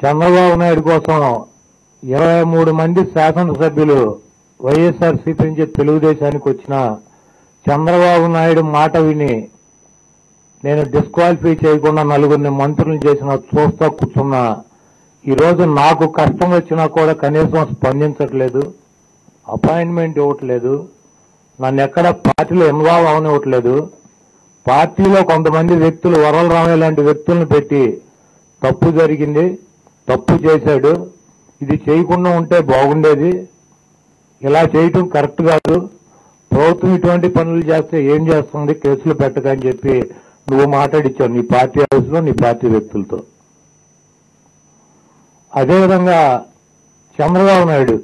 చంద్రబాబు నాయుడు కోసం ఇరవై మూడు మంది శాసనసభ్యులు వైఎస్ఆర్సీపీ నుంచి తెలుగుదేశానికి వచ్చిన చంద్రబాబు నాయుడు మాట విని నేను డిస్క్వాలిఫై చేయకుండా నలుగురిని మంత్రులు చేసిన చూస్తా కూర్చున్నా ఈరోజు నాకు కష్టం వచ్చినా కూడా కనీసం స్పందించట్లేదు అపాయింట్మెంట్ ఇవ్వట్లేదు నన్ను ఎక్కడ పార్టీలో ఇన్వాల్వ్ అవనివ్వట్లేదు పార్టీలో కొంతమంది వ్యక్తులు వరల రామయ్య లాంటి వ్యక్తులను పెట్టి తప్పు జరిగింది తప్పు చేశాడు ఇది చేయకుండా ఉంటే బాగుండేది ఇలా చేయటం కరెక్ట్ కాదు ప్రభుత్వం ఇటువంటి పనులు చేస్తే ఏం చేస్తుంది కేసులు పెట్టకని చెప్పి నువ్వు మాట్లాడిచ్చావు నీ పార్టీ హౌస్ లో నీ పార్టీ వ్యక్తులతో అదేవిధంగా చంద్రబాబు నాయుడు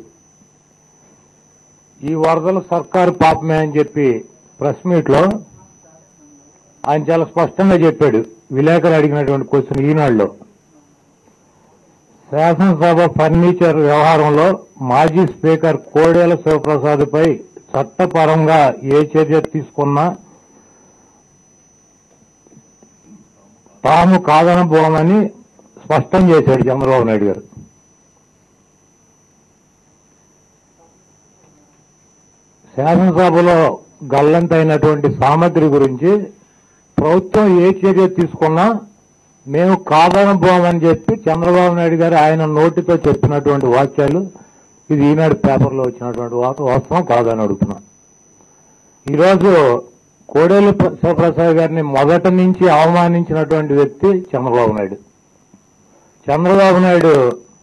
ఈ వరదలు సర్కారు పాపమే అని చెప్పి ప్రెస్ మీట్ లో ఆయన చాలా స్పష్టంగా చెప్పాడు విలేకరు అడిగినటువంటి క్వశ్చన్ ఈనాడులో శాసనసభ ఫర్నిచర్ వ్యవహారంలో మాజీ స్పీకర్ కోడేల శివప్రసాద్ పై చట్టపరంగా ఏ చర్య తీసుకున్నా తాము కాదనబోమని స్పష్టం చేశాడు చంద్రబాబు నాయుడు గారు శాసనసభలో గల్లంతైనటువంటి సామగ్రి గురించి ప్రభుత్వం ఏ చర్య తీసుకున్నా మేము కాదనబోమని చెప్పి చంద్రబాబు నాయుడు గారు ఆయన నోటితో చెప్పినటువంటి వాక్యాలు ఇది ఈనాడు పేపర్లో వచ్చినటువంటి వార్త వాస్తవం కాదని అడుగుతున్నా ఈరోజు కోడేలు ప్ర- శివప్రసాద్ గారిని మొదటి నుంచి అవమానించినటువంటి వ్యక్తి చంద్రబాబు నాయుడు చంద్రబాబు నాయుడు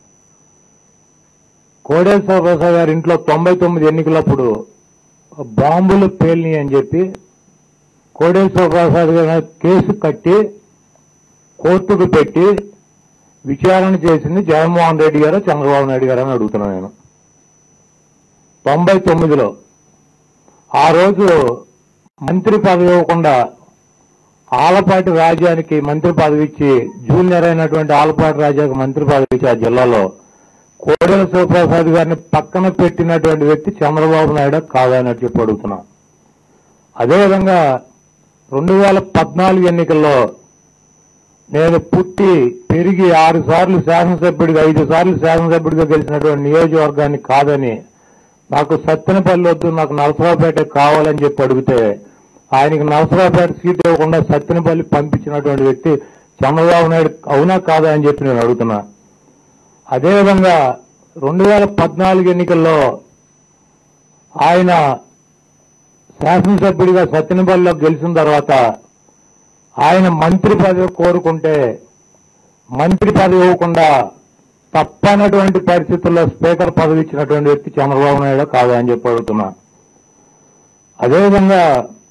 కోడేలు శివప్రసాద్ గారి ఇంట్లో తొంభై తొమ్మిది ఎన్నికలప్పుడు బాంబులు పేలిని అని చెప్పి కోడేలు శివప్రసాద్ గారి కేసు కట్టి కోర్టుకు పెట్టి విచారణ చేసింది జగన్మోహన్ రెడ్డి గారు చంద్రబాబు నాయుడు గారు అని అడుగుతున్నాను నేను తొంభై తొమ్మిదిలో ఆ రోజు మంత్రి పదవి ఇవ్వకుండా ఆలపాటి రాజ్యానికి మంత్రి పదవి ఇచ్చి జూనియర్ అయినటువంటి ఆలపాటి రాజాకి మంత్రి పదవి ఇచ్చి ఆ జిల్లాలో కోడెల శివప్రసాద్ గారిని పక్కన పెట్టినటువంటి వ్యక్తి చంద్రబాబు నాయుడు కాదన్నట్టు చెప్పి అడుగుతున్నాం అదేవిధంగా రెండు వేల పద్నాలుగు ఎన్నికల్లో నేను పుట్టి పెరిగి ఆరు సార్లు శాసనసభ్యుడిగా ఐదు సార్లు శాసనసభ్యుడిగా గెలిచినటువంటి నియోజకవర్గాన్ని కాదని నాకు సత్తెనపల్లి వద్దు నాకు నరసరావుపేట కావాలని చెప్పి అడిగితే ఆయనకి నరసరావుపేట సీట్ ఇవ్వకుండా సత్తెనపల్లి పంపించినటువంటి వ్యక్తి చంద్రబాబు నాయుడు అవునా కాదా అని చెప్పి నేను అడుగుతున్నా అదేవిధంగా రెండు వేల పద్నాలుగు ఎన్నికల్లో ఆయన శాసనసభ్యుడిగా సత్తెనపల్లిలో గెలిచిన తర్వాత ఆయన మంత్రి పదవి కోరుకుంటే మంత్రి పదవి ఇవ్వకుండా తప్పనటువంటి పరిస్థితుల్లో స్పీకర్ పదవి ఇచ్చినటువంటి వ్యక్తి చంద్రబాబు నాయుడు కాదా అని చెప్పి అడుగుతున్నా అదేవిధంగా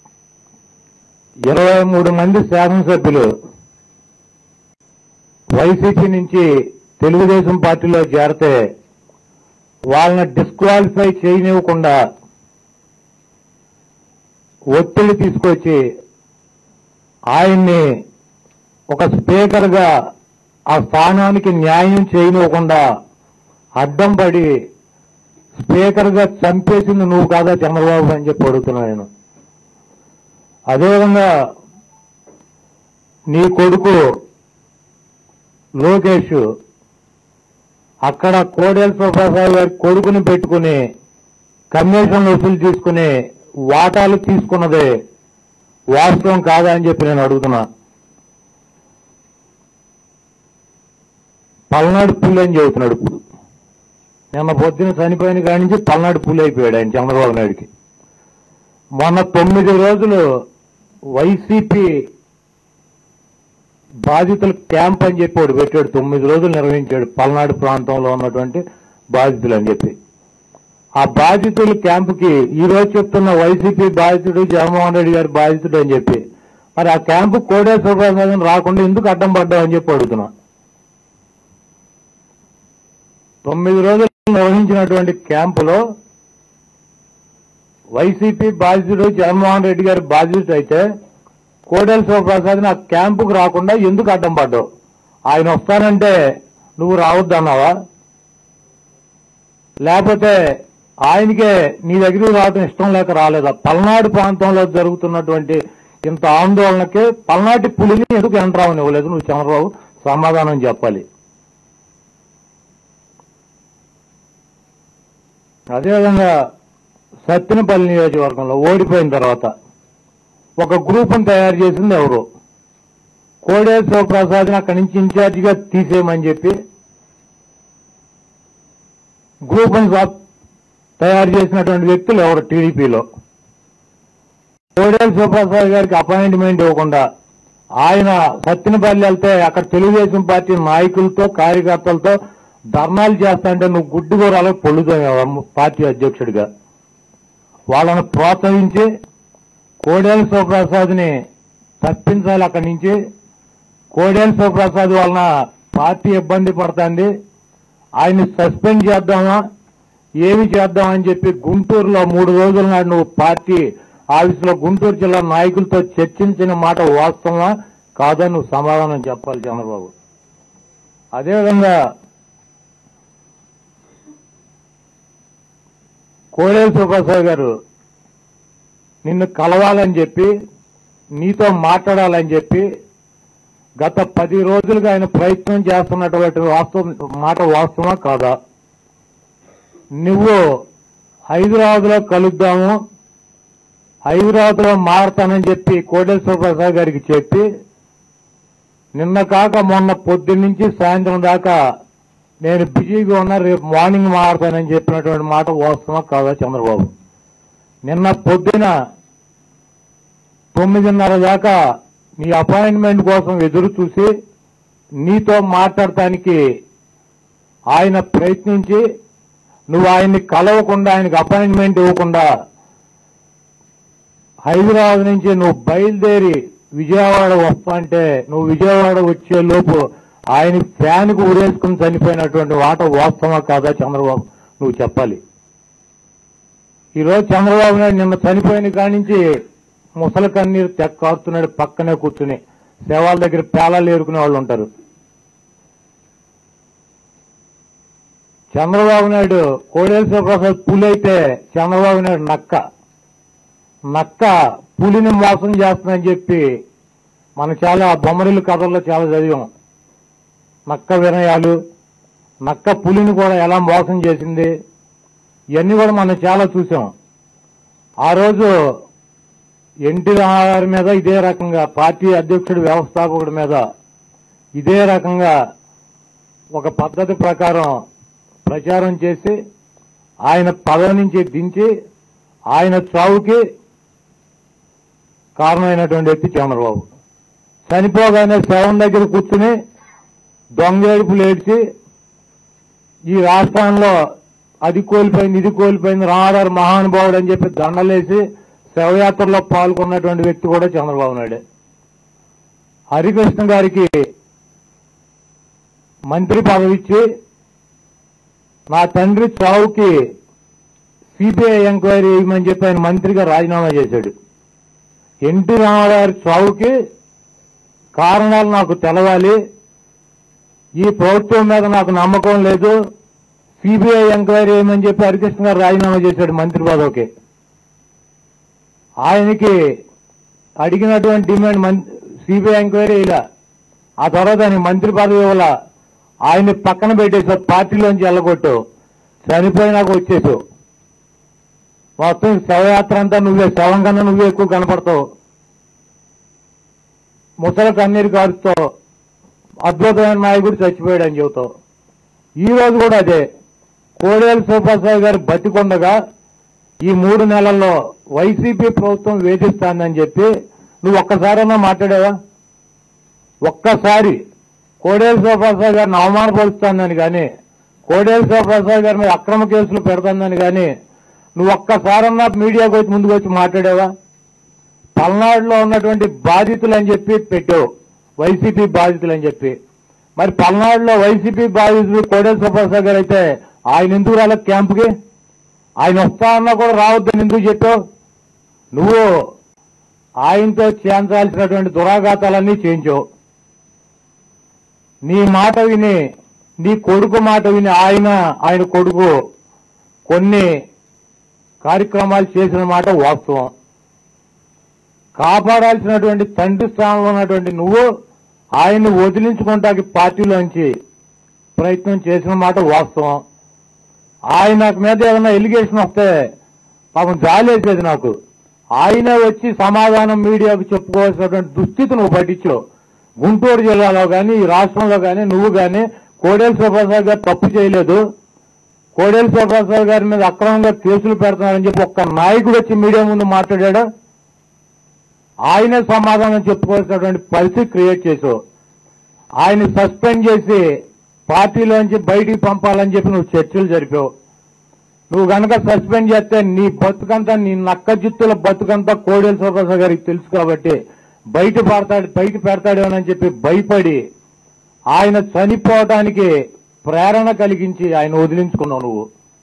ఇరవై మూడు మంది శాసనసభ్యులు వైసీపీ నుంచి తెలుగుదేశం పార్టీలో చేరితే వాళ్ళని డిస్క్వాలిఫై చేయనివ్వకుండా ఒత్తిడి తీసుకొచ్చి ఆయన్ని ఒక స్పీకర్ గా ఆ స్థానానికి న్యాయం చేయనివ్వకుండా అడ్డం పడి స్పీకర్ గా చంపేసింది నువ్వు కాదా చంద్రబాబు అని చెప్పి అడుగుతున్నా నేను అదేవిధంగా నీ కొడుకు లోకేష్ అక్కడ కోడేల సుప్రసాద్ గారి కొడుకుని పెట్టుకుని కమిషన్ వసూలు తీసుకుని వాటాలు తీసుకున్నదే వాస్తవం కాదా అని చెప్పి నేను అడుగుతున్నా పల్నాడు పులి అని చెబుతున్నాడు ఇప్పుడు నిన్న పొద్దున చనిపోయిన కాడి నుంచి పల్నాడు పులి అయిపోయాడు ఆయన చంద్రబాబు నాయుడికి మొన్న తొమ్మిది రోజులు వైసీపీ బాధితుల క్యాంప్ అని చెప్పి ఒకటి పెట్టాడు తొమ్మిది రోజులు నిర్వహించాడు పల్నాడు ప్రాంతంలో ఉన్నటువంటి బాధితులు అని చెప్పి ఆ బాధితుల క్యాంపుకి ఈ రోజు చెప్తున్న వైసీపీ బాధితుడు జగన్మోహన్ రెడ్డి గారి బాధితుడు అని చెప్పి మరి ఆ క్యాంపు కోడే సుబ్రహ్మణ్యం రాకుండా ఎందుకు అడ్డం పడ్డావు అని చెప్పి అడుగుతున్నా తొమ్మిది రోజులు నిర్వహించినటువంటి క్యాంపులో వైసీపీ బాధితుడు జగన్మోహన్ రెడ్డి గారి బాధితుడు అయితే కోడెల శివప్రసాద్ ఆ క్యాంపుకు రాకుండా ఎందుకు అడ్డం పడ్డావు ఆయన వస్తానంటే నువ్వు రావద్దన్నావా లేకపోతే ఆయనకే నీ దగ్గరికి రావడం ఇష్టం లేక రాలేదా పల్నాడు ప్రాంతంలో జరుగుతున్నటువంటి ఇంత ఆందోళనకి పల్నాటి పులిని ఎందుకు ఎంటరావని ఇవ్వలేదు నువ్వు చంద్రబాబు సమాధానం చెప్పాలి అదేవిధంగా సత్తినపల్లి నియోజకవర్గంలో ఓడిపోయిన తర్వాత ఒక గ్రూపును తయారు చేసింది ఎవరు కోడేశ్వర ప్రసాద్ని అక్కడి నుంచి ఇన్ఛార్జిగా తీసేయమని చెప్పి గ్రూపును సా- తయారు చేసినటువంటి వ్యక్తులు ఎవరు టీడీపీలో కోడేల శివప్రసాద్ గారికి అపాయింట్మెంట్ ఇవ్వకుండా ఆయన సత్తినపల్లి వెళ్తే అక్కడ తెలుగుదేశం పార్టీ నాయకులతో కార్యకర్తలతో ధర్నాలు చేస్తాంటే నువ్వు గుడ్డు కూరలో పొల్లుతావు పార్టీ అధ్యక్షుడిగా వాళ్ళను ప్రోత్సహించి కోడేల శివప్రసాద్ని తప్పించాలి అక్కడి నుంచి కోడేల శివప్రసాద్ వలన పార్టీ ఇబ్బంది పడుతుంది ఆయన్ని సస్పెండ్ చేద్దామా ఏమి చేద్దామని చెప్పి గుంటూరులో మూడు రోజుల నాడు నువ్వు పార్టీ ఆఫీసులో గుంటూరు జిల్లా నాయకులతో చర్చించిన మాట వాస్తవమా కాదని నువ్వు సమాధానం చెప్పాలి చంద్రబాబు అదేవిధంగా కోడేల సుప్రసాద్ గారు నిన్ను కలవాలని చెప్పి నీతో మాట్లాడాలని చెప్పి గత పది రోజులుగా ఆయన ప్రయత్నం చేస్తున్నటువంటి వాస్తవం మాట వాస్తవమా కాదా నువ్వు హైదరాబాద్ లో కలుద్దాము హైదరాబాద్ లో మారతానని చెప్పి కోటేశ్వర ప్రసాద్ గారికి చెప్పి నిన్న కాక మొన్న పొద్దున్న నుంచి సాయంత్రం దాకా నేను బిజీగా ఉన్నా రేపు మార్నింగ్ మారతానని చెప్పినటువంటి మాట వాస్తవమా కాదా చంద్రబాబు నిన్న పొద్దున తొమ్మిదిన్నర దాకా నీ అపాయింట్మెంట్ కోసం ఎదురు చూసి నీతో మాట్లాడటానికి ఆయన ప్రయత్నించి నువ్వు ఆయన్ని కలవకుండా ఆయనకు అపాయింట్మెంట్ ఇవ్వకుండా హైదరాబాద్ నుంచి నువ్వు బయలుదేరి విజయవాడ వస్తా అంటే నువ్వు విజయవాడ వచ్చే లోపు ఆయన ఫ్యాన్కు ఉరేసుకుని చనిపోయినటువంటి మాట వాస్తవమా కాదా చంద్రబాబు నువ్వు చెప్పాలి ఈరోజు చంద్రబాబు నాయుడు నిన్న చనిపోయిన కాడి నుంచి ముసలి కన్నీరు తెక్కారుతున్నాడు పక్కనే కూర్చుని శవాల దగ్గర పేలాలు ఏరుకునే వాళ్ళు ఉంటారు చంద్రబాబు నాయుడు కోడేశ్వర ప్రసాద్ పులి అయితే చంద్రబాబు నాయుడు నక్క నక్క పులిని మోసం చేస్తుందని చెప్పి మనం చాలా బొమ్మరిల్లు కథల్లో చాలా చదివాం నక్క వినయాలు నక్క పులిని కూడా ఎలా మోసం చేసింది ఇవన్నీ కూడా మనం చాలా చూసాం ఆ రోజు ఎన్టీ రామారావు మీద ఇదే రకంగా పార్టీ అధ్యక్షుడి వ్యవస్థాపకుడి మీద ఇదే రకంగా ఒక పద్ధతి ప్రకారం ప్రచారం చేసి ఆయన పదవి నుంచి దించి ఆయన చావుకి కారణమైనటువంటి వ్యక్తి చంద్రబాబు చనిపోగానే శవం దగ్గర కూర్చుని దొంగేడుపులు ఏడ్చి ఈ రాష్ట్రంలో అది కోల్పోయింది ఇది కోల్పోయింది రామారావు మహానుభావుడు అని చెప్పి దండలేసి శవయాత్రలో పాల్గొన్నటువంటి వ్యక్తి కూడా చంద్రబాబు నాయుడే హరికృష్ణ గారికి మంత్రి పదవి ఇచ్చి నా తండ్రి చావుకి సిబిఐ ఎంక్వైరీ వేయమని చెప్పి ఆయన మంత్రిగా రాజీనామా చేశాడు ఎన్టీ రామారావు చావుకి కారణాలు నాకు తెలవాలి ఈ ప్రభుత్వం మీద నాకు నమ్మకం లేదు సిబిఐ ఎంక్వైరీ చేయమని చెప్పి హరికృష్ణ గారు రాజీనామా చేశాడు మంత్రి పదవికి ఆయనకి అడిగినటువంటి డిమాండ్ సిబిఐ ఎంక్వైరీ ఇలా ఆ తర్వాత ఆయన మంత్రి పదవి ఇవ్వాల ఆయన్ని పక్కన పెట్టేసావు పార్టీలోంచి వెళ్ళగొట్టు చనిపోయినాక వచ్చేసావు మొత్తం శవయాత్ర అంతా నువ్వే శవం కన్నా నువ్వే ఎక్కువ కనపడతావు ముసలి కన్నీరు కారుతో అద్భుతమైన నాయకుడు చచ్చిపోయాడు అని చెబుతావు ఈ రోజు కూడా అదే కోడేలు శివప్రసాద్ గారు బతికొండగా ఈ మూడు నెలల్లో వైసీపీ ప్రభుత్వం వేధిస్తానని చెప్పి నువ్వు ఒక్కసారైనా మాట్లాడావా ఒక్కసారి కోడేలు శివప్రసాద్ గారిని అవమానపరుస్తానని కానీ కోడేలు శివప్రసాద్ గారి మీద అక్రమ కేసులు పెడతానని కానీ నువ్వు ఒక్కసారన్నా మీడియాకు వచ్చి ముందుకు వచ్చి మాట్లాడావా పల్నాడులో ఉన్నటువంటి బాధితులు అని చెప్పి పెట్టావు వైసీపీ బాధితులు అని చెప్పి మరి పల్నాడులో వైసీపీ బాధితులు కోడేల సుప్రసాద్ గారు అయితే ఆయన ఎందుకు రాలేదు క్యాంపుకి ఆయన వస్తా అన్నా కూడా రావద్దని ఎందుకు చెప్పావు నువ్వు ఆయనతో చేయించాల్సినటువంటి దురాఘాతాలన్నీ చేయించావు నీ మాట విని నీ కొడుకు మాట విని ఆయన ఆయన కొడుకు కొన్ని కార్యక్రమాలు చేసిన మాట వాస్తవం కాపాడాల్సినటువంటి తండ్రి స్థానంలో ఉన్నటువంటి నువ్వు ఆయన్ని వదిలించుకుంటాకి పార్టీలోంచి ప్రయత్నం చేసిన మాట వాస్తవం ఆయన మీద ఏదైనా ఎలిగేషన్ వస్తే పాపం జాలేసేది నాకు ఆయనే వచ్చి సమాధానం మీడియాకు చెప్పుకోవాల్సినటువంటి దుస్థితి నువ్వు పట్టించావు గుంటూరు జిల్లాలో కానీ ఈ రాష్ట్రంలో కానీ నువ్వు కానీ కోడేలు సుప్రసాద్ గారు తప్పు చేయలేదు కోడేలు సుప్రసాద్ గారి మీద అక్రమంగా కేసులు పెడుతున్నారని చెప్పి ఒక్క నాయకుడు వచ్చి మీడియా ముందు మాట్లాడాడు ఆయనే సమాధానం చెప్పుకోవాల్సినటువంటి పరిస్థితి క్రియేట్ చేసావు ఆయన సస్పెండ్ చేసి పార్టీలోంచి బయటికి పంపాలని చెప్పి నువ్వు చర్చలు జరిపావు నువ్వు గనక సస్పెండ్ చేస్తే నీ బతుకంతా నీ నక్క జిత్తుల బతుకంతా కోడేలు సుప్రసాద్ గారికి తెలుసు కాబట్టి బయట పడతాడు బయట పెడతాడేమోనని చెప్పి భయపడి ఆయన చనిపోవటానికి ప్రేరణ కలిగించి ఆయన వదిలించుకున్నావు నువ్వు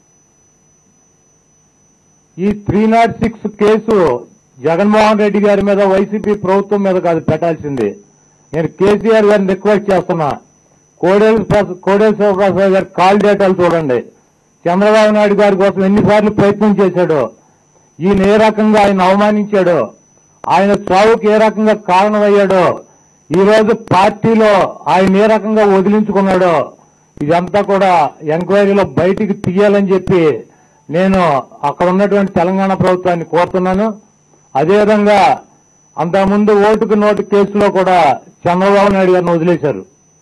ఈ three not six case Jaganmohan Reddy గారి మీద వైసీపీ ప్రభుత్వం మీద కాదు పెట్టాల్సింది నేను కేసీఆర్ గారిని రిక్వెస్ట్ చేస్తున్నా కోడేలు ప్రస- కోడేలు శివప్రసాద్ గారి కాల్ డేటాలు చూడండి చంద్రబాబు నాయుడు గారి కోసం ఎన్నిసార్లు ప్రయత్నం చేశాడో ఈయన ఏ రకంగా ఆయన అవమానించాడో ఆయన చావుకి ఏ రకంగా కారణమయ్యాడో ఈ రోజు పార్టీలో ఆయన ఏ రకంగా వదిలించుకున్నాడో ఇదంతా కూడా ఎంక్వైరీలో బయటికి తీయాలని చెప్పి నేను అక్కడ ఉన్నటువంటి తెలంగాణ ప్రభుత్వాన్ని కోరుతున్నాను అదేవిధంగా అంతకుముందు ఓటుకు నోటు కేసులో కూడా చంద్రబాబు నాయుడు గారిని వదిలేశారు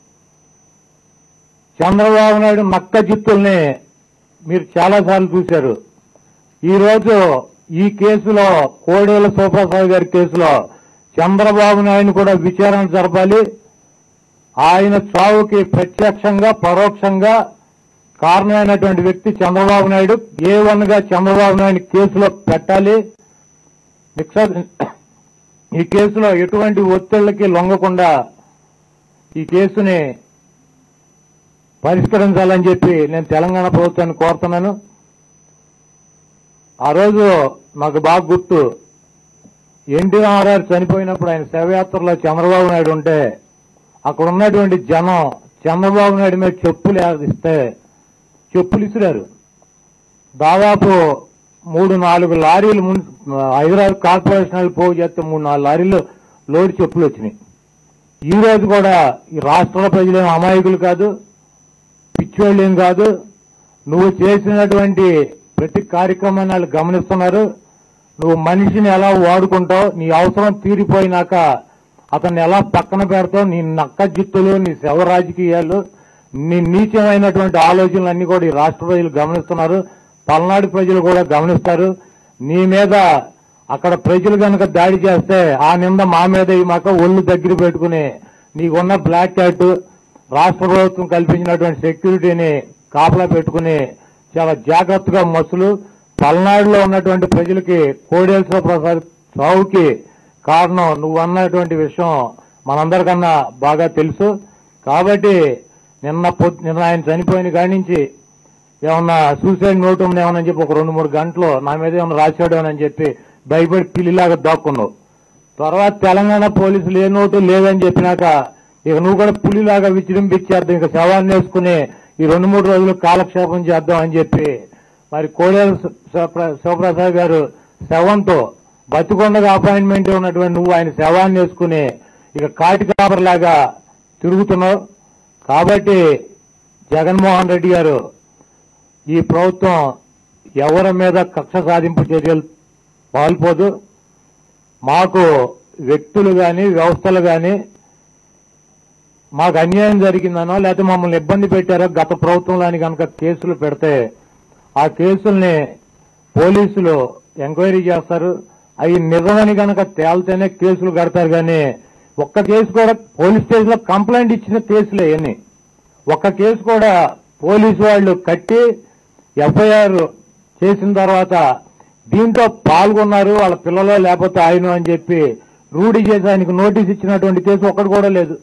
చంద్రబాబు నాయుడు నక్క జిత్తుల్ని మీరు చాలాసార్లు చూశారు ఈ రోజు ఈ కేసులో కోడేల సూపర్సాయి గారి కేసులో చంద్రబాబు నాయుడు కూడా విచారణ జరపాలి ఆయన చావుకి ప్రత్యక్షంగా పరోక్షంగా కారణమైనటువంటి వ్యక్తి చంద్రబాబు నాయుడు ఏ వన్ గా చంద్రబాబు నాయుడు కేసులో పెట్టాలి మిక్సర్ ఈ కేసులో ఎటువంటి ఒత్తిళ్లకి లొంగకుండా ఈ కేసుని పరిష్కరించాలని చెప్పి నేను తెలంగాణ ప్రభుత్వాన్ని కోరుతున్నాను ఆ రోజు నాకు బాగా గుర్తు ఎన్టీ రామారావు చనిపోయినప్పుడు ఆయన శవయాత్రలో చంద్రబాబు నాయుడు ఉంటే అక్కడ ఉన్నటువంటి జనం చంద్రబాబు నాయుడు మీద చెప్పులు ఇస్తే చెప్పులు ఇసిరారు దాదాపు మూడు నాలుగు లారీలు మున్ హైదరాబాద్ కార్పొరేషన్ వాళ్ళు పోగు చేస్తే మూడు నాలుగు లారీలు లోడ్ చెప్పులు వచ్చినాయి ఈ రోజు కూడా ఈ రాష్ట్ర ప్రజలేం అమాయకులు కాదు పిచ్చోళ్ళు ఏం కాదు నువ్వు చేసినటువంటి ప్రతి కార్యక్రమాన్ని వాళ్ళు గమనిస్తున్నారు నువ్వు మనిషిని ఎలా వాడుకుంటావు నీ అవసరం తీరిపోయినాక అతన్ని ఎలా పక్కన పెడతావు నీ నక్క జిత్తులు నీ శవ రాజకీయాలు నీ నీచమైనటువంటి ఆలోచనలన్నీ కూడా ఈ రాష్ట్ర ప్రజలు గమనిస్తున్నారు పల్నాడు ప్రజలు కూడా గమనిస్తారు నీ మీద అక్కడ ప్రజలు కనుక దాడి చేస్తే ఆ నింద మా మీద ఈ మాక ఒళ్ళు దగ్గర పెట్టుకుని నీకున్న బ్లాక్ క్యాట్ రాష్ట్ర ప్రభుత్వం కల్పించినటువంటి సెక్యూరిటీని కాపలా పెట్టుకుని చాలా జాగ్రత్తగా మసులు పల్నాడులో ఉన్నటువంటి ప్రజలకి కోడేశ్వర ప్రసాద్ చావుకి కారణం నువ్వు అన్నటువంటి విషయం మనందరికన్నా బాగా తెలుసు కాబట్టి నిన్న పొద్దు నిన్న ఆయన చనిపోయిన కాడి నుంచి ఏమన్నా సూసైడ్ నోట్ ఉందేమని చెప్పి ఒక రెండు మూడు గంటలు నా మీద ఏమన్నా రాశాడేమని చెప్పి భయపడి పిల్లిలాగా దాక్కున్నావు తర్వాత తెలంగాణ పోలీసులు ఏ నోటు లేదని చెప్పినాక ఇక నువ్వు కూడా పులిలాగా విజృంభించేద్దాం ఇక శవాన్ని వేసుకుని ఈ రెండు మూడు రోజులు కాలక్షేపం చేద్దాం అని చెప్పి మరి కోడేరు శివప్రసాద్ గారు శవంతో బతికొండగా అపాయింట్మెంట్ ఉన్నటువంటి నువ్వు ఆయన శవాన్ని వేసుకుని ఇక కాటి కాపరిలాగా తిరుగుతున్నావు కాబట్టి జగన్మోహన్ రెడ్డి గారు ఈ ప్రభుత్వం ఎవరి మీద కక్ష సాధింపు చర్యలు పాల్పోదు మాకు వ్యక్తులు గాని వ్యవస్థలు గాని మాకు అన్యాయం జరిగిందనో లేకపోతే మమ్మల్ని ఇబ్బంది పెట్టారో గత ప్రభుత్వంలో అని కనుక కేసులు పెడితే ఆ కేసుల్ని పోలీసులు ఎంక్వైరీ చేస్తారు అవి నిజమని కనుక తేలితేనే కేసులు కడతారు కానీ ఒక్క కేసు కూడా పోలీస్ స్టేషన్ లో కంప్లైంట్ ఇచ్చిన కేసులే ఇవన్నీ ఒక్క కేసు కూడా పోలీసు వాళ్ళు కట్టి ఎఫ్ఐఆర్ చేసిన తర్వాత దీంట్లో పాల్గొన్నారు వాళ్ళ పిల్లలు లేకపోతే ఆయన అని చెప్పి రూఢి చేసి ఆయనకు నోటీస్ ఇచ్చినటువంటి కేసు ఒక్కటి కూడా లేదు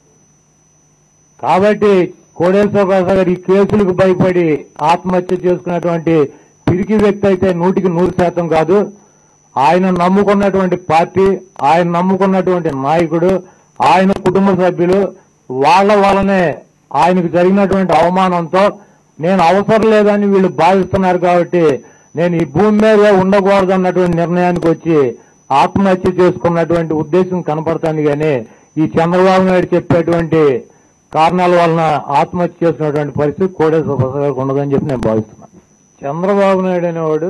కాబట్టి కోడేల శివప్రసాద్ గారు ఈ కేసులకు భయపడి ఆత్మహత్య చేసుకున్నటువంటి పిరికి వ్యక్తి అయితే నూటికి నూరు శాతం కాదు ఆయన నమ్ముకున్నటువంటి పార్టీ ఆయన నమ్ముకున్నటువంటి నాయకుడు ఆయన కుటుంబ సభ్యులు వాళ్ళ వల్లనే ఆయనకు జరిగినటువంటి అవమానంతో నేను అవసరం లేదని వీళ్ళు భావిస్తున్నారు కాబట్టి నేను ఈ భూమి మీద ఉండకూడదు అన్నటువంటి నిర్ణయానికి వచ్చి ఆత్మహత్య చేసుకున్నటువంటి ఉద్దేశం కనపడుతుంది కానీ ఈ చంద్రబాబు నాయుడు చెప్పేటువంటి కారణాల వలన ఆత్మహత్య చేసినటువంటి పరిస్థితి కోడేశ్వర ప్రసాద్ గారికి ఉండదని చెప్పి నేను భావిస్తున్నాను చంద్రబాబు నాయుడు అనేవాడు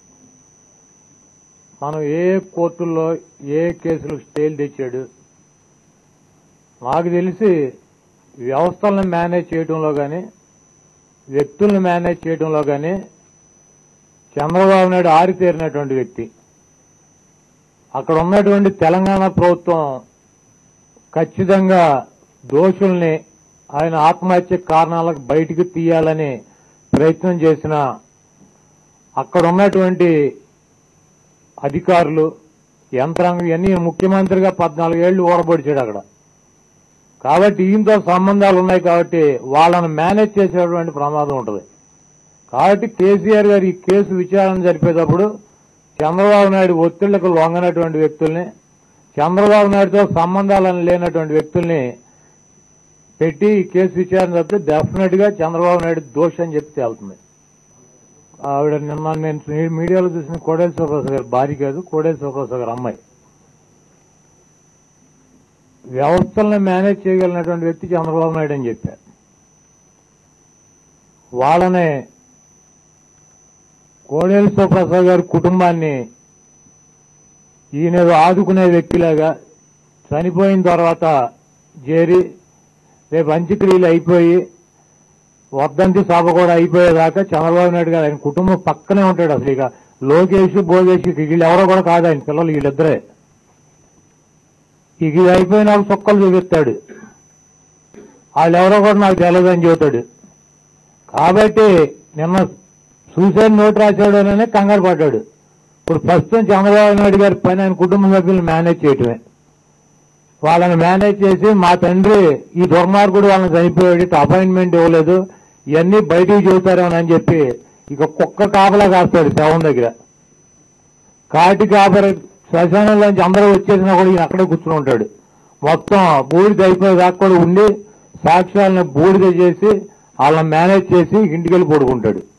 మనం ఏ కోర్టుల్లో ఏ కేసులకు స్టేలు తెచ్చాడు నాకు తెలిసి వ్యవస్థలను మేనేజ్ చేయడంలో కానీ వ్యక్తులను మేనేజ్ చేయడంలో కానీ చంద్రబాబు నాయుడు ఆరితేరినటువంటి వ్యక్తి అక్కడ ఉన్నటువంటి తెలంగాణ ప్రభుత్వం ఖచ్చితంగా దోషుల్ని ఆయన ఆత్మహత్య కారణాలకు బయటికి తీయాలని ప్రయత్నం చేసిన అక్కడ ఉన్నటువంటి అధికారులు యంత్రాంగం ఇవన్నీ ముఖ్యమంత్రిగా పద్నాలుగేళ్లు ఊరబడిచాడు అక్కడ కాబట్టి ఈయనతో సంబంధాలు ఉన్నాయి కాబట్టి వాళ్ళని మేనేజ్ చేసేటువంటి ప్రమాదం ఉంటుంది కాబట్టి కేసీఆర్ గారు ఈ కేసు విచారణ జరిపేటప్పుడు చంద్రబాబు నాయుడు ఒత్తిళ్లకు లొంగనటువంటి వ్యక్తుల్ని చంద్రబాబు నాయుడుతో సంబంధాలను లేనటువంటి వ్యక్తుల్ని పెట్టి ఈ కేసు విచారణ జరిపితే డెఫినెట్ గా చంద్రబాబు నాయుడు దోషం అని చెప్పి తేలుతుంది ఆవిడ నిన్న నేను మీడియాలో చూసిన కోడేల శివప్రసాద్ గారు భార్య కాదు కోడేల శివప్రసాద్ గారు అమ్మాయి వ్యవస్థలను మేనేజ్ చేయగలిగినటువంటి వ్యక్తి చంద్రబాబు నాయుడు అని చెప్పారు వాళ్ళనే కోడేల శివప్రసాద్ గారి కుటుంబాన్ని ఈయన ఏదో ఆదుకునే వ్యక్తిలాగా చనిపోయిన తర్వాత చేరి రేపు అంత్యక్రియలు అయిపోయి వర్ధంతి సభ కూడా అయిపోయేదాకా చంద్రబాబు నాయుడు గారు ఆయన కుటుంబం పక్కనే ఉంటాడు అసలు ఇక లోకేష్ భోగేష్ వీళ్ళు ఎవరో కూడా కాదు ఆయన పిల్లలు వీళ్ళిద్దరే ఇక ఇది అయిపోయినాక చొక్కలు చూపిస్తాడు వాళ్ళు ఎవరో కూడా నాకు తెలియదు అని చెబుతాడు కాబట్టి నిన్న సూసైడ్ నోట్ రాశాడు అనే కంగారు పడ్డాడు ఇప్పుడు ప్రస్తుతం చంద్రబాబు నాయుడు గారి పని ఆయన కుటుంబ సభ్యులను మేనేజ్ చేయటమే వాళ్ళని మేనేజ్ చేసి మా తండ్రి ఈ దుర్మార్గుడు వాళ్ళని చనిపోయాడు ఇటు అపాయింట్మెంట్ ఇవ్వలేదు ఇవన్నీ బయటికి చెబుతారేమో అని చెప్పి ఇక కుక్క కాపలా కాస్తాడు శవం దగ్గర కాటి కాపర శ్మశానంలోంచి అందరూ వచ్చేసినా కూడా ఈయన అక్కడే కూర్చుని ఉంటాడు మొత్తం బూడిద అయిపోయేదాకా కూడా ఉండి సాక్ష్యాలను బూడిద చేసి వాళ్ళని మేనేజ్ చేసి ఇంటికి వెళ్ళి పడుకుంటాడు